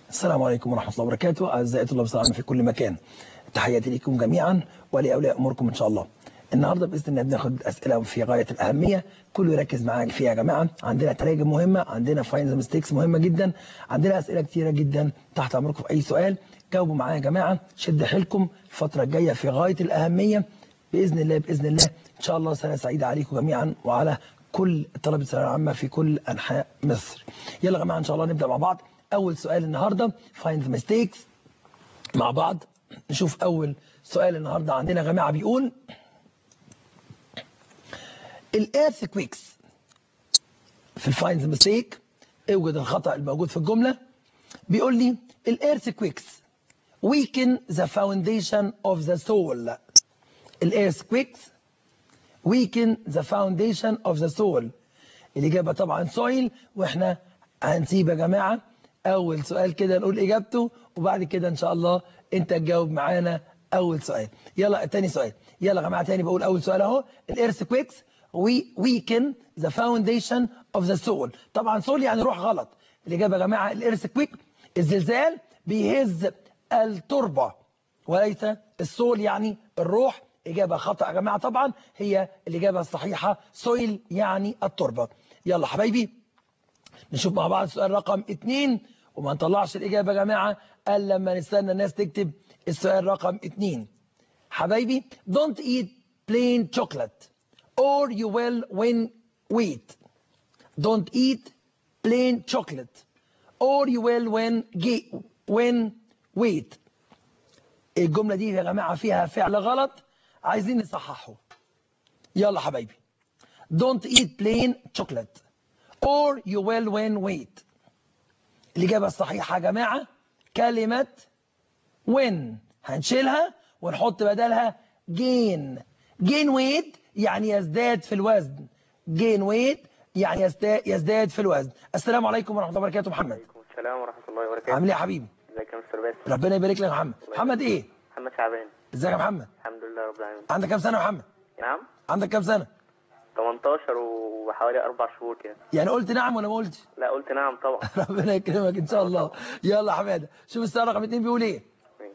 السلام عليكم ورحمة الله وبركاته أعزائي طلاب الثانوية في كل مكان تحياتي لكم جميعا ولأولياء أموركم إن شاء الله النهاردة بإذن الله بناخد أسئلة في غاية الأهمية كله يركز معايا فيها يا جماعة عندنا تراجم مهمة عندنا فاينز ميستيكس مهمة جدا عندنا أسئلة كتيرة جدا تحت أمركم في أي سؤال جاوبوا معايا يا جماعة شد حيلكم الفترة الجاية في غاية الأهمية بإذن الله بإذن الله إن شاء الله سنة سعيدة عليكم جميعا وعلى كل طلبة الثانوية العامة في كل أنحاء مصر يلا يا جماعة إن شاء الله نبدأ مع بعض أول سؤال النهاردة find the mistakes مع بعض نشوف أول سؤال النهاردة عندنا يا جماعة بيقول الايرثكويكس في الفايند ميستيك اوجد الخطأ الموجود في الجملة بيقول لي الايرثكويكس weaken the foundation of the soul الايرثكويكس weaken the foundation of the soul الإجابة طبعا soil واحنا هنسيب يا جماعة أول سؤال كده نقول إجابته وبعد كده إن شاء الله أنت تجاوب معانا أول سؤال يلا تاني سؤال يلا يا جماعة تاني بقول أول سؤال أهو الإيرثكويكس we weaken the foundation of the soul طبعا soul يعني روح غلط الإجابة يا جماعة الإيرثكويك الزلزال بيهز التربة وليس السول يعني الروح إجابة خطأ يا جماعة طبعا هي الإجابة الصحيحة سويل يعني التربة يلا حبايبي نشوف مع بعض السؤال رقم اتنين وما نطلعش الإجابة يا جماعة قال لما نستنى الناس تكتب السؤال رقم اتنين حبايبي don't eat plain chocolate or you will win weight don't eat plain chocolate or you will win win weight الجملة دي يا جماعة فيها فعل غلط عايزين نصححه يلا حبايبي don't eat plain chocolate or you will win weight الإجابة الصحيحة يا جماعة كلمة win هنشيلها ونحط بدلها gain gain weight يعني يزداد في الوزن gain weight يعني يزداد, يزداد في الوزن السلام عليكم ورحمة الله وبركاته محمد وعليكم السلام ورحمة الله وبركاته عامل ايه يا حبيبي ازيك يا مستر باسم ربنا يبارك لك يا محمد محمد ايه محمد شعبان ازيك يا محمد الحمد لله رب العالمين عندك كام سنة يا محمد نعم عندك كام سنة 18 وحوالي أربع شهور كده يعني قلت نعم ولا ما قلتش لا قلت نعم طبعا ربنا يكرمك ان شاء الله يلا يا حماده شوف السؤال رقم اتنين بيقول ايه ماشي.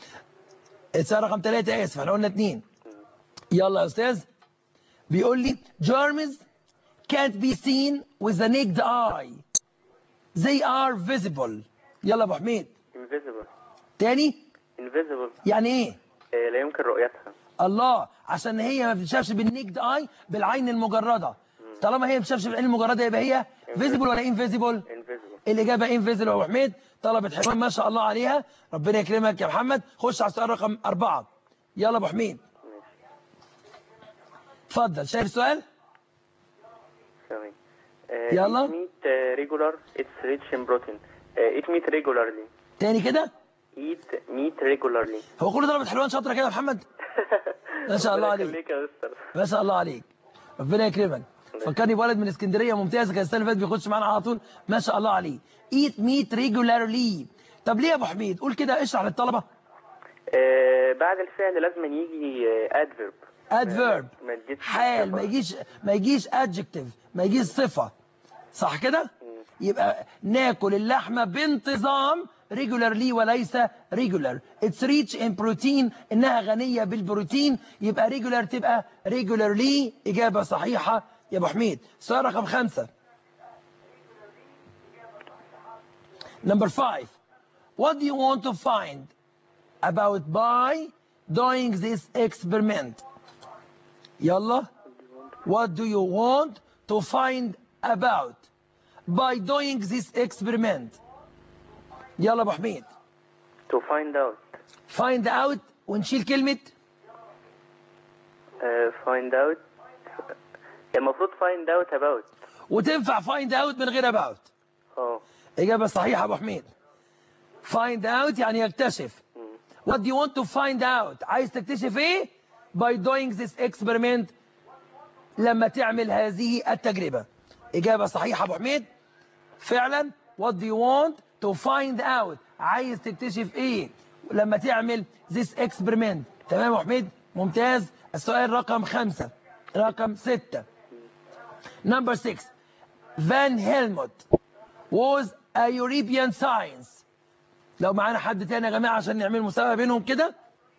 السؤال رقم ثلاثة اسف احنا قلنا اتنين يلا يا استاذ بيقول لي germs can't be seen with the naked eye they are visible يلا يا ابو حميد invisible تاني invisible يعني ايه آه، لا يمكن رؤيتها الله عشان هي ما بتشافش بالنيكد اي بالعين المجرده طالما هي ما بتشافش بالعين المجرده يبقى هي فيزيبل ولا انفيزيبل invisible الإجابة انفيزل يا أبو حميد طلبة حلوان ما شاء الله عليها ربنا يكرمك يا محمد خش على السؤال رقم أربعة يلا أبو حميد اتفضل شايف السؤال ثواني آه، يلا. eat meat آه، regular it's rich in protein آه، eat meat regularly تاني كده eat meat regularly هو كل طلبة حلوان شاطرة كده يا محمد ما شاء الله ربنا عليك. يخليك يا مستر ما شاء الله عليك ربنا يكرمك فكرني بولد من اسكندرية ممتاز كان السنة اللي فاتت بيخش معانا على طول ما شاء الله عليه eat meat regularly طب ليه يا أبو حميد قول كده اشرح للطلبة آه، بعد الفعل لازم يجي آه، adverb adverb ما تجيش حال ما يجيش ما يجيش adjective ما يجيش صفة صح كده يبقى ناكل اللحمة بانتظام regularly وليس regular it's rich in protein انها غنية بالبروتين يبقى regular تبقى regularly اجابة صحيحة يا ابو حميد سؤال رقم خمسة number five what do you want to find about by doing this experiment يلا what do you want to find about by doing this experiment يلا ابو حميد to find out find out ونشيل كلمة آه، find out المفروض find out about وتنفع find out من غير about اه إجابة صحيحة ابو حميد find out يعني يكتشف مم. what do you want to find out عايز تكتشف ايه by doing this experiment لما تعمل هذه التجربة إجابة صحيحة أبو حميد فعلا what do you want to find out عايز تكتشف ايه لما تعمل this experiment تمام يا أبو حميد ممتاز السؤال رقم خمسة رقم ستة number six Van Helmont was a European science لو معانا حد تاني يا جماعة عشان نعمل مسابقة بينهم كده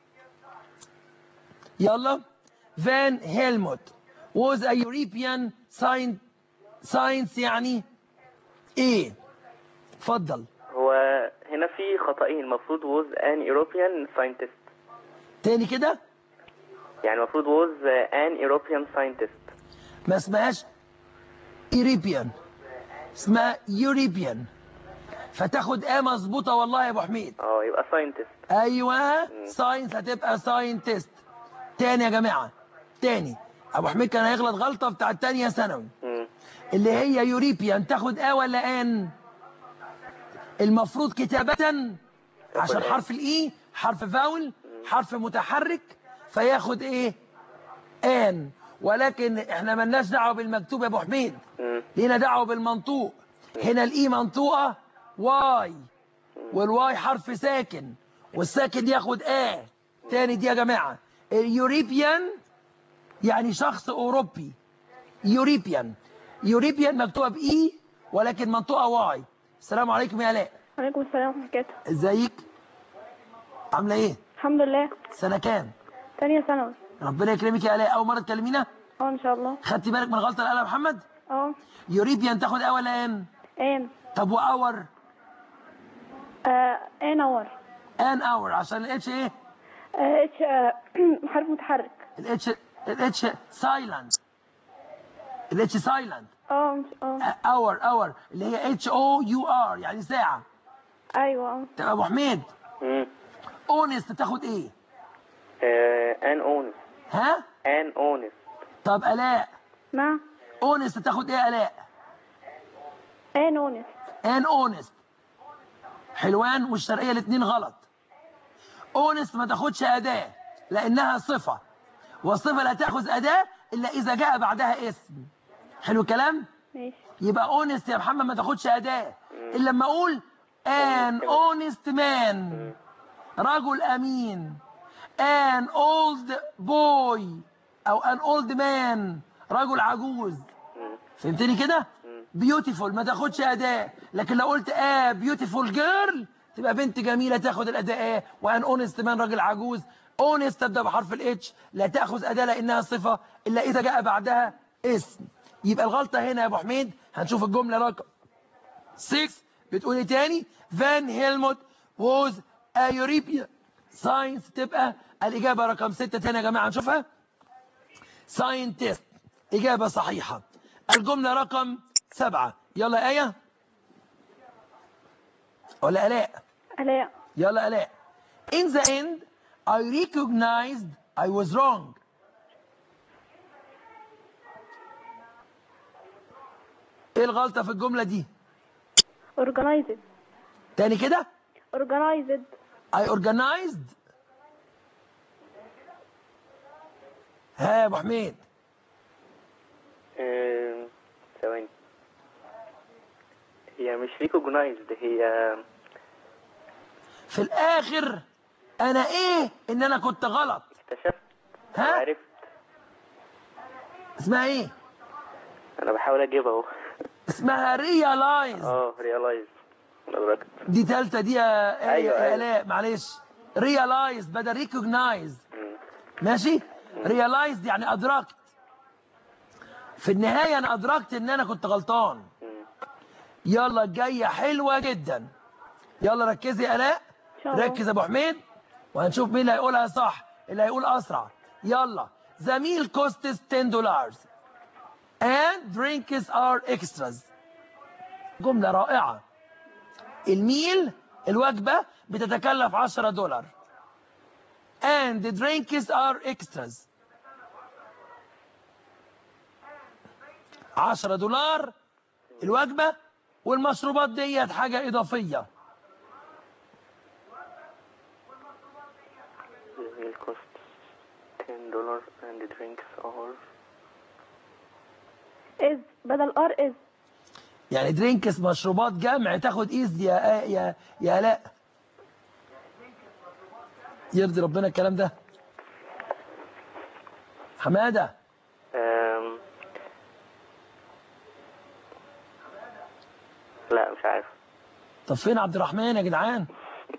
يلا فان هيلموت was a European science science يعني ايه اتفضل هو هنا في خطأين المفروض was an European scientist تاني كده يعني المفروض was an European scientist ما اسمهاش European اسمها European فتاخد ايه مظبوطة والله يا ابو حميد اه يبقى scientist ايوه ساينس هتبقى ساينتست تاني يا جماعة تاني ابو حميد كان هيغلط غلطة بتاعت تانية ثانوي مم. اللي هي يوريبيان تاخد ا ولا ان المفروض كتابة عشان آن. حرف الاي حرف فاول حرف متحرك فياخد ايه ان ولكن احنا ملناش دعوه بالمكتوب يا ابو حميد مم. لينا دعوه بالمنطوق هنا الاي منطوقه واي والواي حرف ساكن والساكن ياخد ا تاني دي يا جماعه اليوريبيان يعني شخص اوروبي يوريبيان يوريبيان مكتوبه باي ولكن منطوقه واي السلام عليكم يا الاء وعليكم السلام ورحمة الله وبركاته ازيك عامله ايه الحمد لله سنه كام تانية ثانوي ربنا يكرمك يا الاء اول مره تكلمينا اه ان شاء الله خدتي بالك من غلطه اللي قالها محمد اه يوريبيان تاخد ا ولا ان ان طب واور آه ان اور ان اور عشان الاتش ايه آه اتش آه حرف متحرك الاتش الاتش سايلنت الاتش سايلنت اه اه اور اور اللي هي اتش او يو ار يعني ساعه ايوه اه طب ابو حميد مم. اونست تاخد ايه آه، an honest ها an honest طب الاء نعم اونست تاخد ايه الاء ان اونست ان اونست حلوان والشرقيه الاثنين غلط اونست ما تاخدش اداه لانها صفه والصفه لا تاخذ اداه الا اذا جاء بعدها اسم حلو الكلام ماشي يبقى اونست يا محمد ما تاخدش اداه الا لما اقول ان اونست مان رجل امين ان اولد بوي او ان اولد مان رجل عجوز مم. فهمتني كده مم. بيوتيفول ما تاخدش اداه لكن لو قلت اه بيوتيفول جيرل تبقى بنت جميله تاخد الاداه اه وان اونست مان راجل عجوز اونست تبدا بحرف الاتش لا تاخذ اداه لانها صفه الا اذا جاء بعدها اسم يبقى الغلطه هنا يا ابو حميد هنشوف الجمله رقم 6 بتقول ايه تاني فان هيلموت was a European science تبقى الاجابه رقم 6 تاني يا جماعه نشوفها scientist اجابه صحيحه الجمله رقم 7 يلا يا ايه ولا الاء الاء يلا الاء in the end I recognized I was wrong ايه الغلطه في الجمله دي organized تاني كده organized I organized ها يا ابو حميد آه، ثواني هي مش recognized هي في الاخر انا ايه ان انا كنت غلط اكتشفت ها عرفت اسمها ايه انا بحاول اجيبها اهو اسمها realize اه realize انا ادركت دي تالتة دي يا يا- أيوة، يا أيوة. الاء معلش realize بدل recognize مم. ماشي realized يعني ادركت في النهاية انا ادركت ان انا كنت غلطان مم. يلا الجاية حلوة جدا يلا ركزي يا الاء ان شاء الله ركز يا ابو حميد وهنشوف مين اللي هيقولها صح اللي هيقول اسرع يلا the meal costs 10 دولار and drinks are extras جملة رائعة الميل الوجبة بتتكلف 10 دولار and the drinks are extras 10 دولار الوجبة والمشروبات ديت حاجة إضافية The meal costs 10 dollars and the drinks are is بدل ار is يعني درينكس مشروبات جمع تاخد ايز يا يا يا لا يرضي ربنا الكلام ده حماده أم... لا مش عارف طب فين عبد الرحمن يا جدعان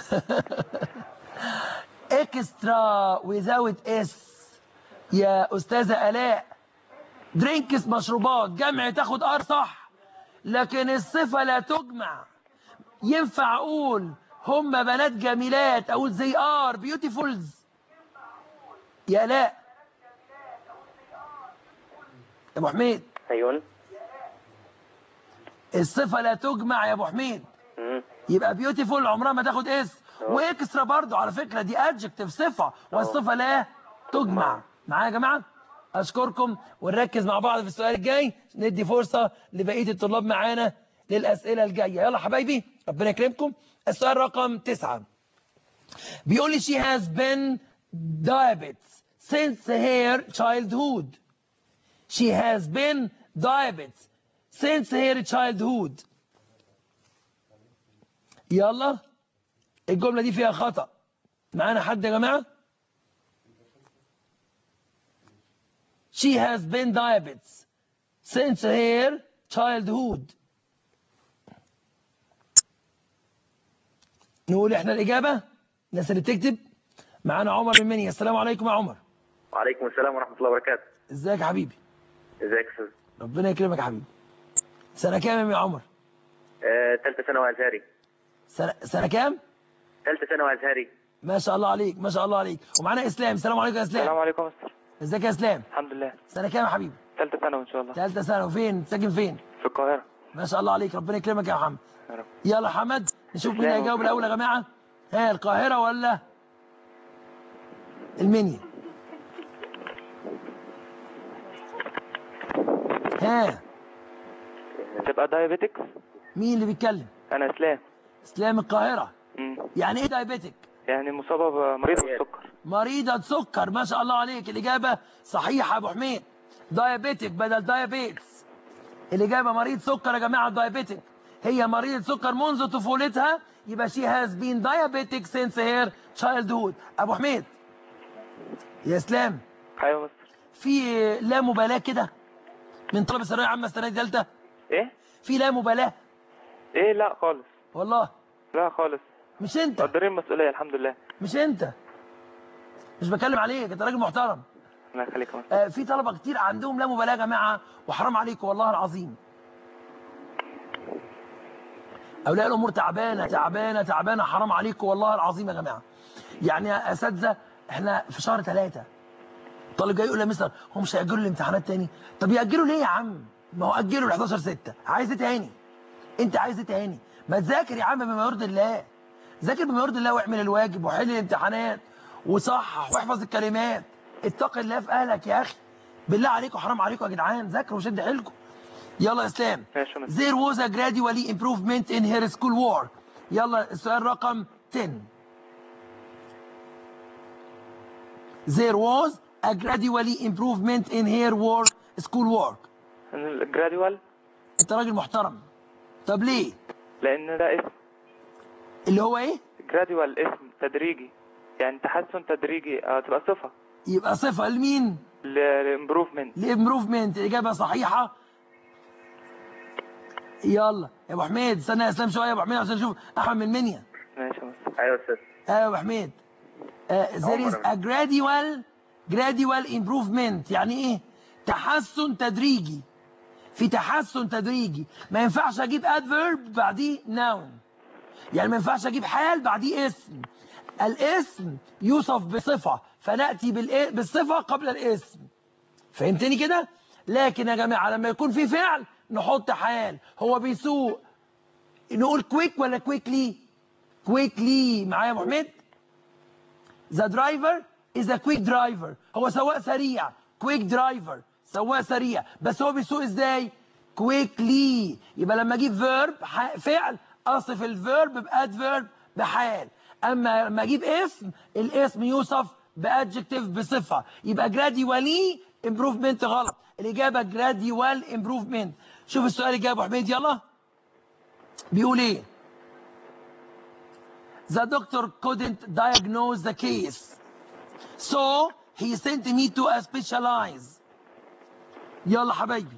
اكسترا without اس يا استاذه الاء درينكس مشروبات جمع تاخد ار صح لكن الصفه لا تجمع ينفع اقول هم بنات جميلات اقول زي ار بيوتيفولز يا الاء يا ابو حميد ايون الصفه لا تجمع يا ابو حميد مم. يبقى بيوتيفول عمرها ما تاخد اس أه. واكسترا برضو على فكره دي ادجكتيف صفه والصفه لا تجمع معايا يا جماعه اشكركم ونركز مع بعض في السؤال الجاي ندي فرصه لبقيه الطلاب معانا للاسئله الجايه يلا حبايبي ربنا يكرمكم السؤال رقم تسعة بيقول لي she has been diabetes since her childhood she has been diabetes since her childhood يلا الجملة دي فيها خطأ معانا حد يا جماعة She has been diabetes since her childhood نقول احنا الإجابة الناس اللي بتكتب معانا عمر من مني السلام عليكم يا عمر وعليكم السلام ورحمه الله وبركاته ازيك يا حبيبي ازيك يا استاذ ربنا يكرمك يا حبيبي سنة كام يا عمر آه، ثالثه ثانوي ازهري سنة, سنة كام ثالثه ثانوي ازهري ما شاء الله عليك ما شاء الله عليك ومعانا اسلام السلام عليكم يا السلام اسلام عليكم يا مستر ازيك يا اسلام الحمد لله سنة كام يا حبيبي ثالثة ثانوي ان شاء الله ثالثة سنة وفين ساكن فين في القاهرة ما شاء الله عليك ربنا يكرمك يا محمد يا رب يلا حمد نشوف مين إسلام. هيجاوب الاول يا جماعه ها القاهره ولا المنيا ها تبقى دايابيتكس مين اللي بيتكلم انا اسلام اسلام القاهره مم. يعني ايه دايبيتك يعني مصابة بمريض بالسكر مريضه سكر ما شاء الله عليك الاجابه صحيحه يا ابو حميد دايابيتك بدل دايابيتس الاجابه مريض سكر يا جماعه دايابيتك هي مريضه سكر منذ طفولتها يبقى she has been diabetic since her childhood ابو حميد يا اسلام ايوه يا مستر في لا مبالاه كده من طلبه الثانويه العامه السنه دي ثالثه ايه في لا مبالاه ايه لا خالص والله لا خالص مش انت مقدرين المسؤولية الحمد لله مش انت مش بكلم عليك انت راجل محترم الله يخليك يا مستر آه، في طلبه كتير عندهم لا مبالاه يا جماعه وحرام عليكم والله العظيم اولياء الامور تعبانه تعبانه تعبانه حرام عليكم والله العظيم يا جماعه يعني يا اساتذه احنا في شهر ثلاثة طالب جاي يقول لي يا مستر هو مش هيأجلوا الامتحانات تاني طب يأجلوا ليه يا عم ما هو أجلوا ل 11 6 عايز ايه تاني انت عايز ايه تاني ما تذاكر يا عم بما يرضي الله ذاكر بما يرضي الله واعمل الواجب وحل الامتحانات وصحح واحفظ الكلمات اتق الله في اهلك يا اخي بالله عليكم حرام عليكم يا جدعان ذاكروا وشد حيلكم يلا يا اسلام ماشي يا مستر There was a gradually improvement in her school work. يلا السؤال رقم 10. There was a gradually improvement in her work school work. الجراديوال انت راجل محترم. طب ليه؟ لان ده اسم اللي هو ايه؟ جراديوال اسم تدريجي يعني تحسن تدريجي اه تبقى صفة يبقى صفة لمين؟ للامبروفمنت الامبروفمنت اجابة صحيحة. يلا يا ابو حميد استنى يا اسلام شويه يا ابو حميد عشان نشوف احمد من منيا ماشي يا مستر ايوه يا استاذ ايوه يا ابو حميد آه there is a gradual gradual improvement يعني ايه تحسن تدريجي في تحسن تدريجي ما ينفعش اجيب adverb بعديه noun يعني ما ينفعش اجيب حال بعديه اسم الاسم يوصف بصفة فنأتي بالإيه؟ بالصفة قبل الاسم فهمتني كده لكن يا جماعة لما يكون في فعل نحط حال هو بيسوق نقول كويك ولا كويكلي كويكلي معايا يا ابو حميد ذا درايفر از ا كويك درايفر هو سواق سريع كويك درايفر سواق سريع بس هو بيسوق ازاي كويكلي يبقى لما اجيب فيرب فعل اصف الفيرب بادفيرب بحال اما لما اجيب اسم الاسم يوصف بادجكتيف بصفه يبقى جراديوالي امبروفمنت غلط الاجابه جراديوال امبروفمنت شوف السؤال الجاي يا ابو حميد يلا بيقول ايه The doctor couldn't diagnose the case. So he sent me to a specialized. يلا حبايبي.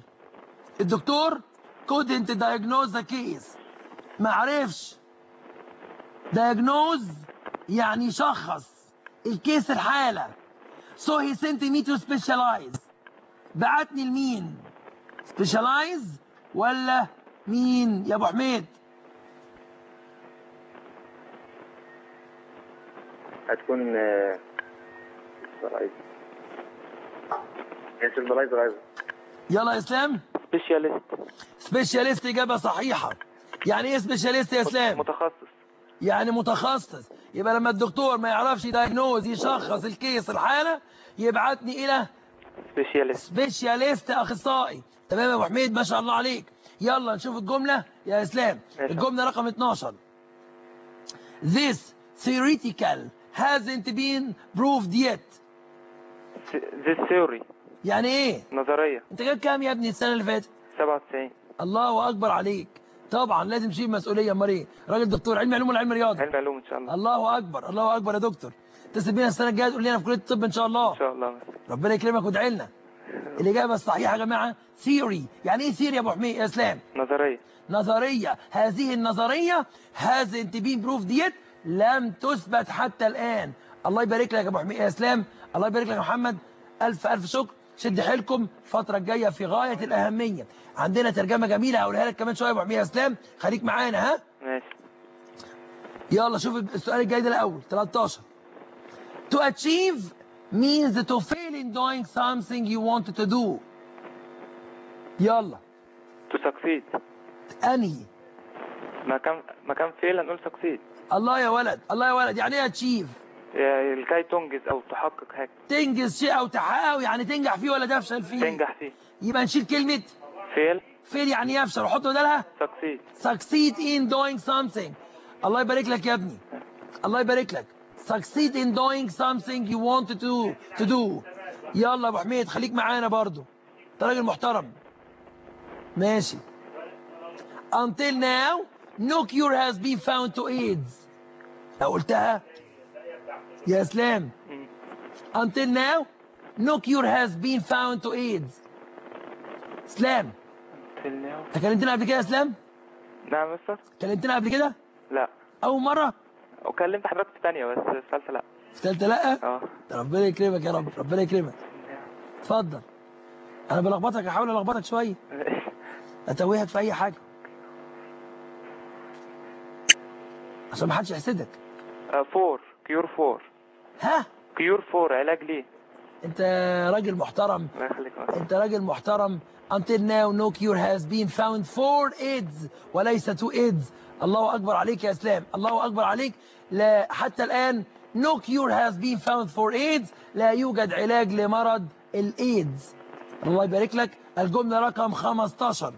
الدكتور couldn't diagnose the case. ما عرفش diagnose يعني يشخص الكيس الحالة so he sent me to specialize بعتني لمين specialize ولا مين يا ابو حميد هتكون سيمبلايزر ايضا يلا يا اسلام سبيشاليست سبيشاليست اجابه صحيحه يعني ايه سبيشاليست يا اسلام متخصص يعني متخصص يبقى لما الدكتور ما يعرفش دايجنوز يشخص الكيس الحاله يبعتني الى سبيشاليست سبيشاليست اخصائي تمام يا ابو حميد ما شاء الله عليك يلا نشوف الجمله يا اسلام ماشي. الجمله رقم 12 This theoretical hasn't been proved yet ذي ثيوري يعني ايه نظرية انت جايب كام يا ابني السنه اللي فاتت 97 الله اكبر عليك طبعا لازم تشيل مسؤوليه امال ايه راجل دكتور علم علوم ولا علم رياضه علم علوم ان شاء الله الله اكبر الله اكبر يا دكتور اتصل بينا السنه الجايه تقول لنا في كليه الطب ان شاء الله ان شاء الله مستر. ربنا يكرمك وادعي لنا الاجابه الصحيحه يا جماعه ثيوري يعني ايه ثيوري يا ابو حميد يا اسلام نظرية نظريه هذه النظريه hasn't been proved yet لم تثبت حتى الان الله يبارك لك يا ابو حميد يا اسلام الله يبارك لك يا محمد الف الف شكر شد حيلكم الفتره الجايه في غايه الاهميه عندنا ترجمه جميله هقولها لك كمان شويه يا ابو حميد يا اسلام خليك معانا ها ماشي يلا شوف السؤال الجاي ده الاول 13 to achieve means to fail in doing something you wanted to do يلا تو سكسيد انهي مكان مكان فيل هنقول سكسيد الله يا ولد الله يا ولد يعني ايه achieve لكي تنجز او تحقق حاجة تنجز شيء او تحققه يعني تنجح فيه ولا تفشل فيه تنجح فيه يبقى نشيل كلمه فيل فيل يعني يفشل وحط بدلها سكسيد succeed in doing something الله يبارك لك يا ابني الله يبارك لك succeed in doing something you wanted to to do يلا يا ابو حميد خليك معانا برضو انت راجل محترم ماشي until now no cure has been found to AIDS لو قلتها يا اسلام until now no cure has been found to AIDS اسلام انت كلمتنا قبل كده يا اسلام نعم يا مستر كلمتنا قبل كده لا اول مره وكلمت حضرتك في ثانية بس في ثالثة لا في ثالثه لا اه ربنا يكرمك يا رب ربنا يكرمك اتفضل انا بلخبطك احاول الخبطك شويه اتوهك في اي حاجه عشان ما حدش يحسدك آه، فور كيور فور ها كيور فور علاج ليه انت راجل محترم الله يخليك يا مستر. انت راجل محترم until now no cure has been found for AIDS وليس to AIDS الله اكبر عليك يا اسلام الله اكبر عليك لا حتى الان no cure has been found for AIDS لا يوجد علاج لمرض الايدز الله يبارك لك الجمله رقم 15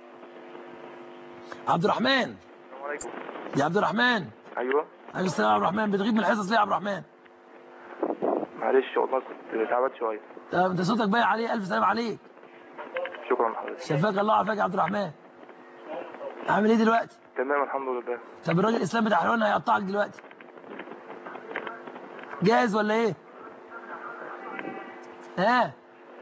عبد الرحمن السلام عليكم يا عبد الرحمن ايوه عليكم السلام يا عبد الرحمن بتغيب من الحصص ليه يا عبد الرحمن معلش والله كنت تعبان شويه طب انت صوتك باين عليه الف سلام عليك شكرا حضرتك شفاك الله عافاك يا عبد الرحمن عامل ايه دلوقتي تمام الحمد لله طب الراجل الاسلام بتاع حلوان هيقطعك دلوقتي جاهز ولا ايه ها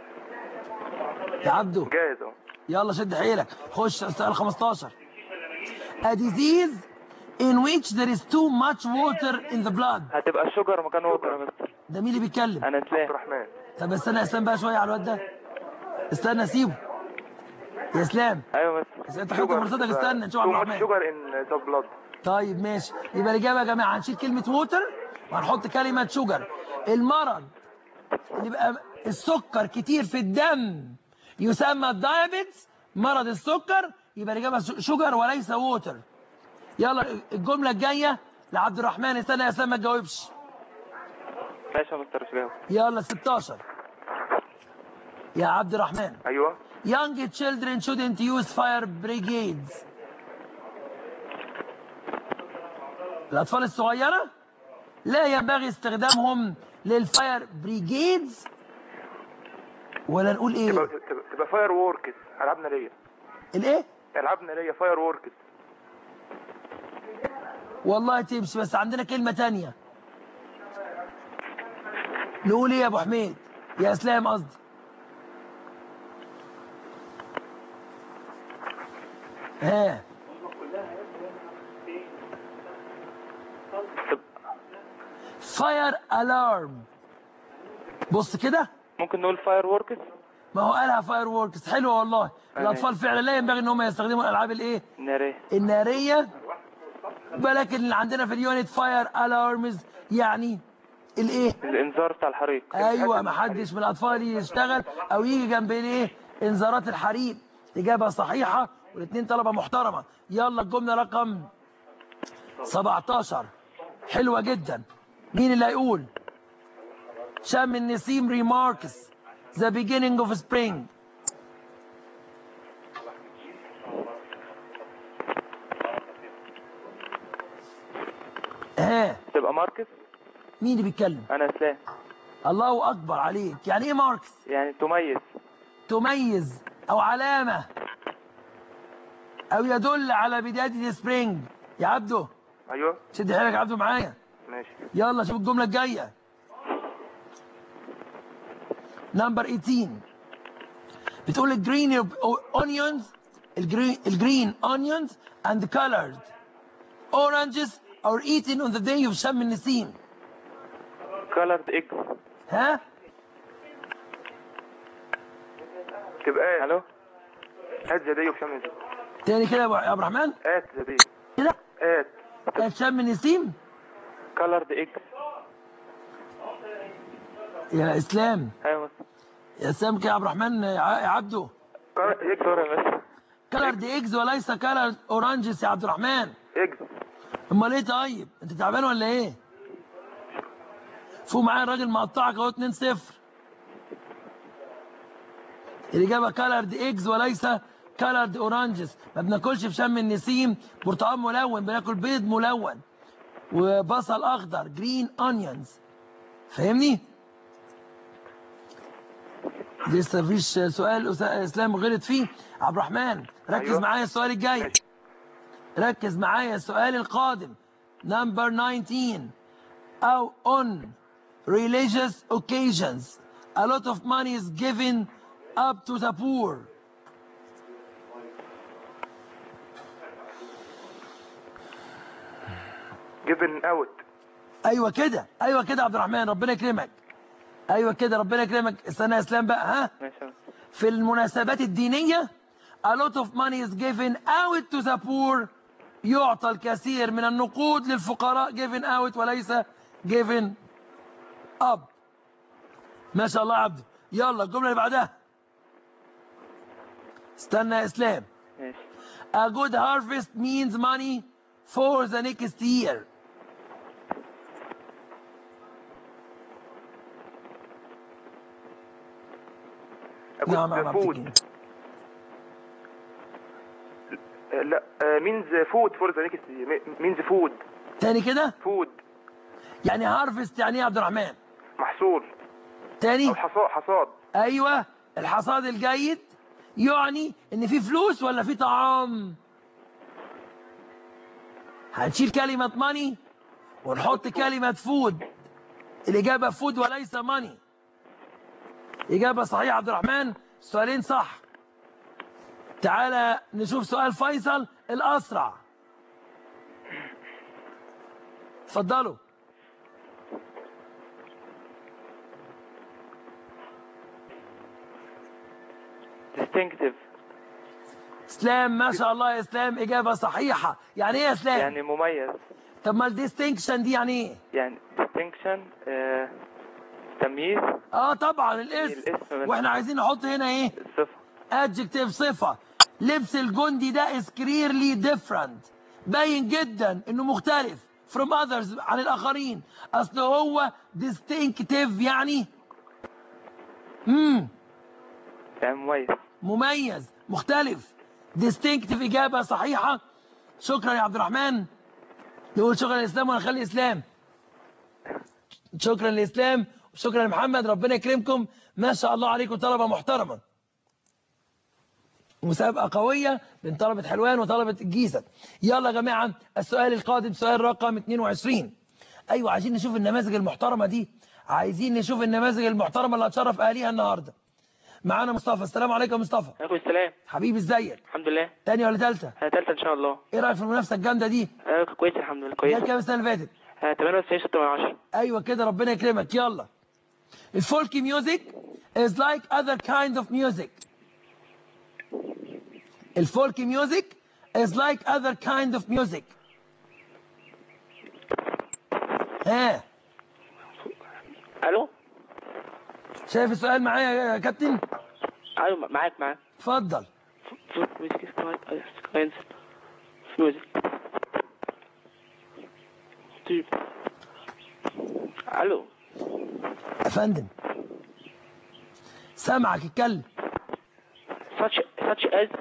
يا عبدو جاهز اهو يلا شد حيلك خش السؤال 15 A disease in which there is too much water in the blood هتبقى شجر مكان ووتر يا مستر ده مين اللي بيتكلم انا عبد اسلام الرحمن طب استنى يا اسلام بقى شويه على الواد ده استنى سيبه يا اسلام ايوه مستر بس انت خدت فرصتك استنى نشوف عبد الرحمن شوجر ان ذا بلاد طيب ماشي يبقى الإجابة يا جماعة هنشيل كلمة ووتر وهنحط كلمة شوجر المرض اللي بقى السكر كتير في الدم يسمى الدايابيتس مرض السكر يبقى الإجابة شوجر وليس ووتر يلا الجملة الجاية لعبد الرحمن استنى يا اسلام ما تجاوبش ماشي يا مستر مش جاوب يلا 16 يا عبد الرحمن ايوه young children shouldn't use fire brigades الأطفال الصغيرة لا ينبغي استخدامهم للفاير بريجيدز ولا نقول تبقى ايه تبقى, تبقى فاير ووركس العاب ناريه الايه العاب ناريه فاير ووركس والله تمشي بس عندنا كلمة تانية نقول ايه يا ابو حميد يا اسلام قصدي ها طب فاير الارم بص كده ممكن نقول فاير ووركس ما هو قالها فاير ووركس حلوه والله الاطفال فعلا لا ينبغي ان هم يستخدموا الالعاب الايه نارية الناريه ولكن اللي عندنا في اليونت فاير الارمز يعني الايه الانذار بتاع الحريق ايوه ما حدش من الاطفال يشتغل او يجي جنب الايه انذارات الحريق اجابه صحيحه والاثنين طلبه محترمه يلا الجمله رقم 17 حلوه جدا مين اللي هيقول شم النسيم ريماركس the beginning of spring ها تبقى ماركس مين اللي بيتكلم انا اسلام الله اكبر عليك يعني ايه ماركس يعني تميز تميز او علامة او يدل على بداية السبرينج يا عبده ايوه شد حيلك يا عبده معايا ماشي يلا شوف الجملة الجاية نمبر 18 بتقول الجرين onions الجرين الجرين onions and colored oranges are eaten on the day of شم النسيم كولرد اكس ها تبقى الو هات زي وشم النسيم تاني كده يا أبو- يا عبد الرحمن هات زي كده هات كانت شم النسيم كولرد اكس يا اسلام ايوه يا اسلام كده يا عبد الرحمن يا ع- يا عبده دكتور يا بس كلر دي اكس وليس كلر اورانجز يا عبد الرحمن اكس امال ايه طيب انت تعبان ولا ايه فوق معايا الراجل مقطعك اهو 2 0 الاجابه كلر دي اكس وليس كلر دي اورانجز ما بناكلش في شم النسيم برتقال ملون بناكل بيض ملون وبصل اخضر جرين اونيونز فاهمني لسه مفيش سؤال أس- اسلام غلط فيه عبد الرحمن ركز أيوة. معايا السؤال الجاي ماشي. ركز معايا السؤال القادم number 19 أو on religious occasions a lot of money is given up to the poor جيفن اوت ايوه كده ايوه كده يا عبد الرحمن ربنا يكرمك ايوه كده ربنا يكرمك استنى يا اسلام بقى ها ماشي يا بس. في المناسبات الدينية a lot of money is given out to the poor يعطى الكثير من النقود للفقراء given out وليس given up ما شاء الله يا عبده يلا الجملة اللي بعدها استنى يا اسلام ماشي a good harvest means money for the next year نعم نعم عبد فود الحكيم. لا مينز فود فور ذا نيكست مينز فود تاني كده فود يعني هارفست يعني ايه يا عبد الرحمن محصول تاني او حصاد حصاد ايوه الحصاد الجيد يعني ان في فلوس ولا في طعام هنشيل كلمة ماني ونحط كلمة فود الإجابة فود وليس ماني إجابة صحيحة عبد الرحمن سؤالين صح تعالى نشوف سؤال فيصل الأسرع اتفضلوا distinctive اسلام ما شاء الله يا اسلام إجابة صحيحة يعني إيه يا اسلام؟ يعني مميز طب ما الديستنكشن دي يعني ايه؟ يعني distinction آه، تمييز اه طبعا الاسم الاسم بس. واحنا عايزين نحط هنا ايه؟ الصفة adjective صفة لبس الجندي ده is clearly different باين جدا انه مختلف from others عن الاخرين اصل هو distinctive يعني امم يعني مميز مميز مختلف distinctive اجابة صحيحة شكرا يا عبد الرحمن نقول شكرا للاسلام ونخلي اسلام شكرا للاسلام وشكرا لمحمد ربنا يكرمكم ما شاء الله عليكم طلبة محترمة مسابقة قوية بين طلبة حلوان وطلبة الجيزة يلا يا جماعة السؤال القادم سؤال رقم 22 أيوة عايزين نشوف النماذج المحترمة دي عايزين نشوف النماذج المحترمة اللي هتشرف أهاليها النهاردة معانا مصطفى السلام عليكم يا مصطفى عليكم السلام حبيبي ازيك الحمد لله تانية ولا تالتة انا تالتة ان شاء الله ايه رأيك في المنافسة الجامدة دي آه كويس الحمد لله جت كويس كام السنة اللي فاتت آه، 98 6 من 10 ايوه كده ربنا يكرمك يلا الفولك ميوزك is like other kind of music الفولك ميوزك is like other kind of music ها الو شايف السؤال معايا يا كابتن ايوه معاك معاك اتفضل ميوزك كاينز ميوزك طيب الو يا فندم سامعك اتكلم such such as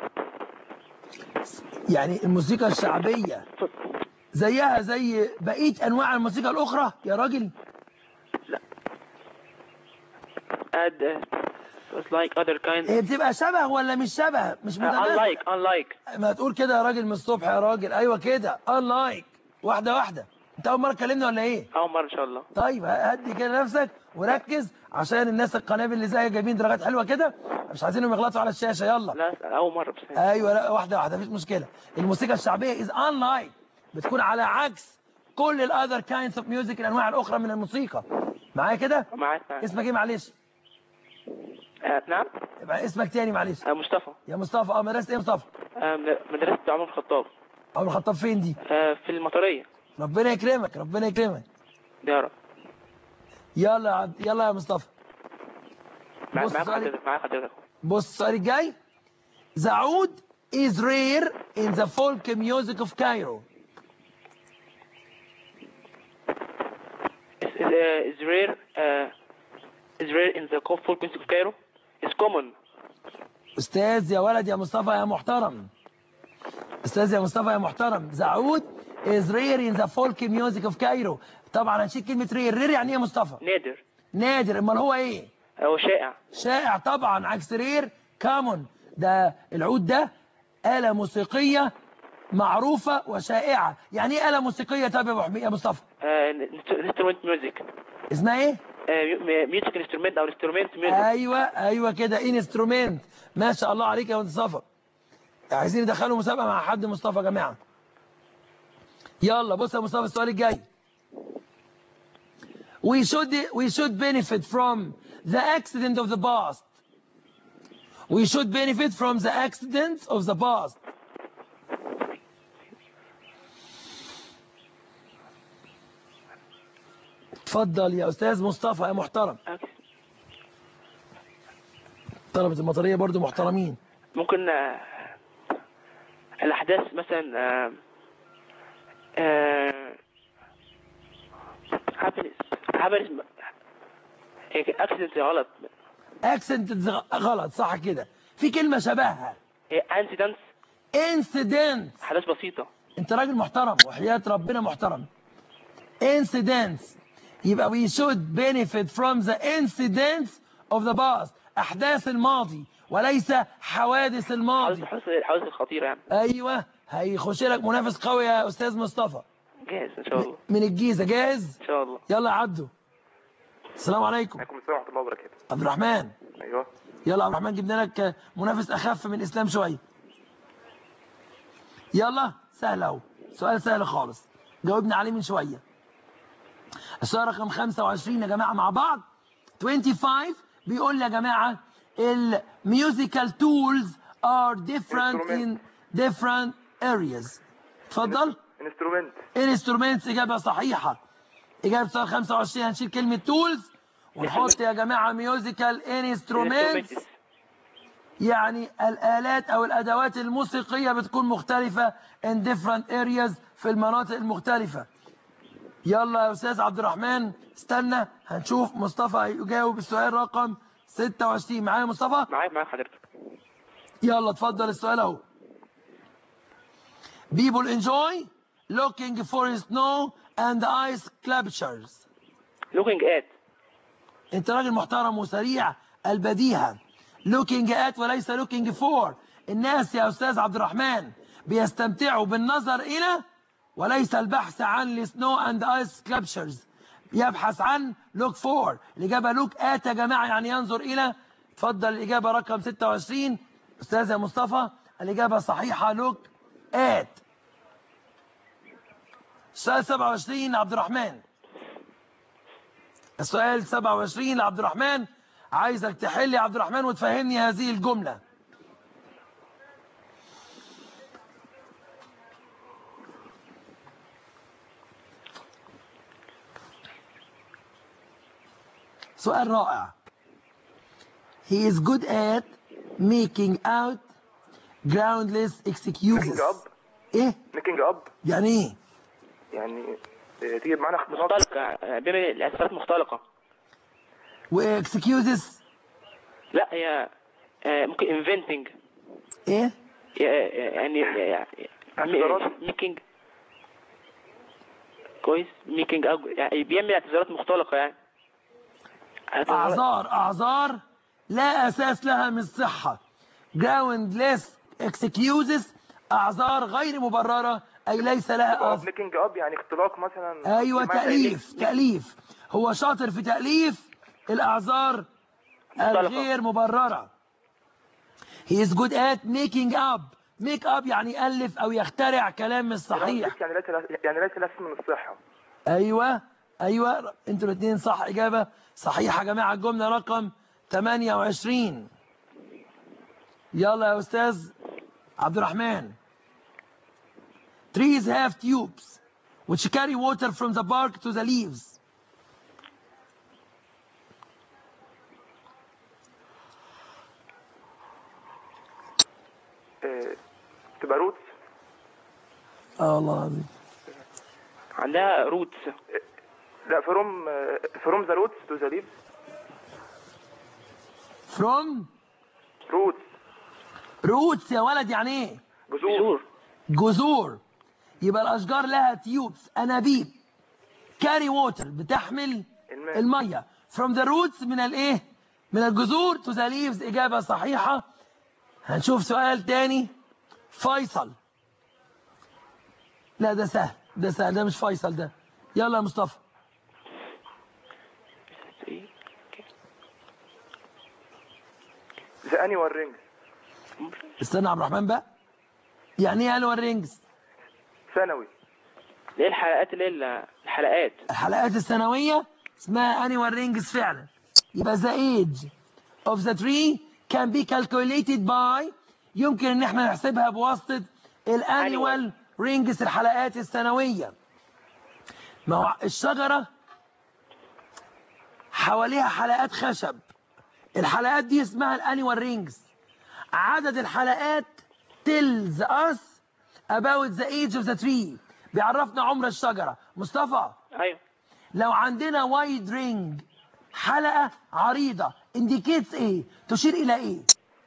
يعني الموسيقى الشعبية زيها زي بقية أنواع الموسيقى الأخرى يا راجل add uh, it's like other kinds هي بتبقى شبه ولا مش شبه مش uh, متناسق unlike unlike ما تقول كده يا راجل من الصبح يا راجل أيوة كده unlike واحدة واحدة أنت أول مرة تكلمنا ولا إيه؟ اول مره ان شاء الله طيب هدي كده نفسك وركز عشان الناس القنابل اللي زيك جايبين درجات حلوة كده مش عايزينهم يغلطوا على الشاشة يلا لا اول مره بس ايوه لا واحده واحده مفيش مشكله الموسيقى الشعبيه از unlike بتكون على عكس كل الاذر كايندز اوف ميوزك الانواع الاخرى من الموسيقى معايا كده معاك معاك اسمك ايه معلش آه، نعم يبقى اسمك تاني معلش آه، مصطفى يا مصطفى اه مدرسه ايه مصطفى آه، من- مدرسة عمر الخطاب عمر الخطاب فين دي آه، في المطرية ربنا يكرمك ربنا يكرمك يا رب يلا يا عبد يلا يا مصطفى مع- بص معاك سؤالي. حضرتك معاك حضرتك بص السؤال الجاي The oud is rare in the folk music of Cairo is, is, uh, is rare uh, is rare in the folk music of Cairo is common استاذ يا ولد يا مصطفى يا محترم استاذ يا مصطفى يا محترم زعود is rare in the folk music of Cairo طبعا هنشيل كلمة rare rare يعني ايه يا مصطفى نادر نادر امال هو ايه أو شائع شائع طبعا عكس رير كامون ده العود ده آلة موسيقية معروفة وشائعة يعني ايه آلة موسيقية طب يا أبو حميد- يا مصطفى انسترومنت ميوزك اسمها ايه ميوزك انسترومنت او انسترومنت ميوزك ايوه ايوه كده انسترومنت ما شاء الله عليك يا مصطفى عايزين ندخلوا مسابقه مع حد مصطفى يا جماعه يلا بص يا مصطفى السؤال الجاي we should we should benefit from the accident of the past we should benefit from the accidents of the past اتفضل يا استاذ مصطفى يا محترم طلبة المطرية برضو محترمين ممكن آه، الأحداث مثلا آه، آه، happiness happiness اكسيدنت غلط اكسنت غلط صح كده في كلمة شبهها انسيدنتس incidents احداث بسيطه انت راجل محترم وحياة ربنا محترم incidents يبقى we should benefit from the incidents of the past احداث الماضي وليس حوادث الماضي حوادث الحوادث الخطيره يعني ايوه هيخش لك منافس قوي يا استاذ مصطفى جاهز ان شاء الله من الجيزة جاهز ان شاء الله يلا يا عبده السلام عليكم عليكم السلام ورحمه الله وبركاته عبد الرحمن ايوه يلا عبد الرحمن جبنا لك منافس اخف من الاسلام شويه يلا سهل اهو سؤال سهل خالص جاوبنا عليه من شويه السؤال رقم 25 يا جماعه مع بعض 25 بيقول يا جماعه الميوزيكال تولز are different in different areas اتفضل انسترومنت انسترومنتس اجابه صحيحه اجابه سؤال 25 هنشيل كلمه تولز ونحط يا جماعه ميوزيكال انسترومنتس يعني الآلات أو الأدوات الموسيقية بتكون مختلفة in different areas في المناطق المختلفة يلا يا أستاذ عبد الرحمن استنى هنشوف مصطفى يجاوب السؤال رقم 26 معايا مصطفى معاك معاك حضرتك يلا اتفضل السؤال اهو People enjoy looking for snow and ice sculptures looking at انت راجل محترم وسريع البديهة looking at وليس looking for الناس يا أستاذ عبد الرحمن بيستمتعوا بالنظر إلى وليس البحث عن السنو اند ايس سكلبشرز يبحث عن look for الإجابة look at يا جماعة يعني ينظر إلى اتفضل الإجابة رقم 26 أستاذ يا مصطفى الإجابة صحيحة look at السؤال 27 لعبد الرحمن السؤال 27 لعبد الرحمن عايزك تحل يا عبد الرحمن وتفهمني هذه الجملة سؤال رائع He is good at making out groundless excuses ميكينج اب ايه ميكينج اب يعني ايه يعني آه، تيجي معانا اختلاط مختلقة آه، بما الاعتبارات مختلقة واكسكيوزز لا هي آه، ممكن inventing ايه يعني اعتذارات. ميكينج كويس ميكينج يعني بيعمل اعتذارات مختلقة يعني اعتذارات- اعذار اعذار لا اساس لها من الصحه groundless excuses اعذار غير مبرره اي ليس لها أصل ميكينج اب يعني اختلاق مثلا ايوه بمعنى تاليف تاليف هو شاطر في تاليف الاعذار الغير مبرره he is good at making up make up يعني يالف او يخترع كلام مش صحيح يعني ليس يعني ليس له من الصحه ايوه ايوه انتوا الاثنين صح اجابه صحيحه يا جماعه الجمله رقم 28 يلا يا استاذ عبد الرحمن trees have tubes which carry water from the bark to the leaves آه، تبقى روتس اه والله العظيم عندها روتس لا فروم فروم ذا روتس تو ذا ليفز from روتس roots يا ولد يعني ايه جذور جذور جذور يبقى الاشجار لها تيوبس انابيب كاري ووتر بتحمل الماء. الميه from the roots من الايه من الجذور to the leaves اجابه صحيحه هنشوف سؤال تاني فيصل لا ده سهل ده سهل ده مش فيصل ده يلا يا مصطفى ذا انيوال رينجز استنى يا عبد الرحمن بقى يعني ايه انوال رينجز ثانوي اللي هي الحلقات اللي هي الحلقات الحلقات السنوية اسمها annual rings فعلا يبقى the age of the tree can be calculated by يمكن ان احنا نحسبها بواسطة الانيوال رينجز الحلقات السنوية ما هو الشجرة حواليها حلقات خشب الحلقات دي اسمها الانيوال رينجز عدد الحلقات tells us about the age of the tree بيعرفنا عمر الشجرة مصطفى ايوه لو عندنا وايد رينج حلقة عريضة indicates ايه تشير الى ايه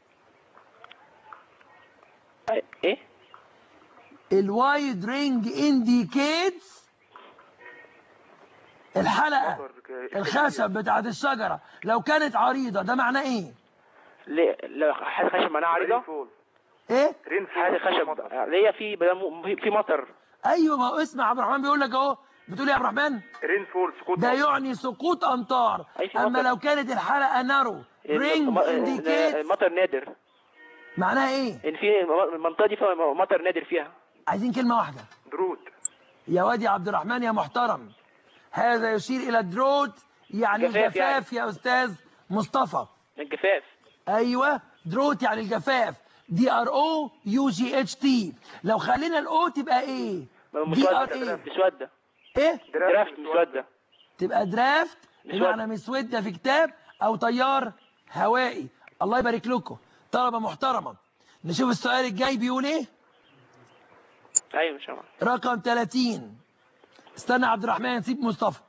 أي- ايه الوايد رينج indicates الحلقة الخشب بتاعت الشجرة لو كانت عريضة ده معناه ايه ليه لو حاجه خشب معناها رين عريضه فول ايه رين حاجه خشب اللي هي في بدل- في مطر ايوه ما هو اسمع عبد الرحمن بيقول لك اهو بتقول ايه يا عبد الرحمن رين فول سقوط ده مطر. يعني سقوط امطار أي في اما مطر. لو كانت الحلقة نارو رينج الم- indicates المطر نادر معناها ايه ان في المنطقه دي فيها مطر نادر فيها عايزين كلمة واحدة درود يا واد يا عبد الرحمن يا محترم هذا يشير إلى الدروت يعني جفاف الجفاف يا أستاذ مصطفى الجفاف أيوة دروت يعني الجفاف دي ار او يو جي اتش تي لو خلينا الاو تبقى ايه دي ار مسوده ايه مسوده ايه درافت مسوده تبقى درافت مسودة. بمعنى مسودة في كتاب او تيار هوائي الله يبارك لكم طلبة محترمة نشوف السؤال الجاي بيقول ايه ايوه ان شاء الله رقم 30 استنى يا عبد الرحمن سيب مصطفى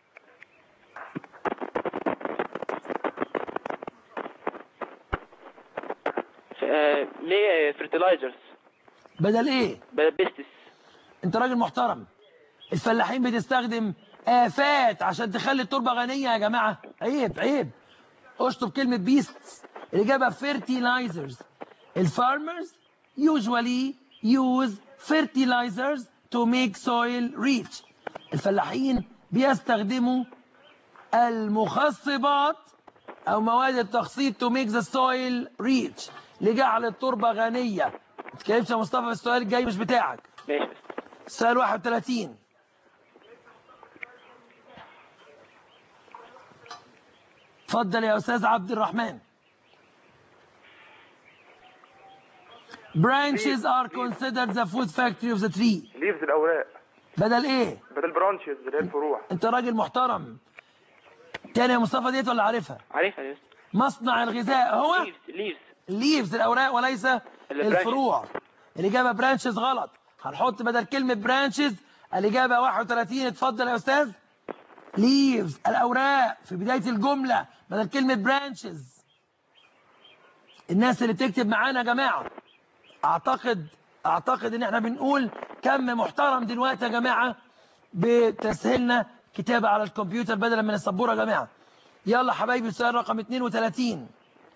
آه، ليه فيرتلايزرز بدل ايه بيستس انت راجل محترم الفلاحين بتستخدم آفات عشان تخلي التربة غنية يا جماعة عيب عيب اشطب كلمة بيست الإجابة fertilizers الفارمرز usually use fertilizers to make soil rich الفلاحين بيستخدموا المخصبات أو مواد التخصيب to make the soil rich لجعل التربة غنية ما تتكلمش يا مصطفى في السؤال الجاي مش بتاعك ماشي بس سؤال 31 اتفضل يا استاذ عبد الرحمن branches are considered the food factory of the tree ليفز الاوراق بدل ايه بدل برانشز اللي هي الفروع انت راجل محترم تاني يا مصطفى ديت ولا عارفها عارفها يا مصنع الغذاء هو ليفز ليفز الليفز الاوراق وليس الفروع الاجابه برانشز غلط هنحط بدل كلمه برانشز الاجابه 31 اتفضل يا استاذ ليفز الاوراق في بدايه الجمله بدل كلمه برانشز الناس اللي بتكتب معانا يا جماعه اعتقد اعتقد ان احنا بنقول كم محترم دلوقتي يا جماعه بتسهيلنا كتابه على الكمبيوتر بدلا من السبوره يا جماعه يلا حبايبي السؤال رقم 32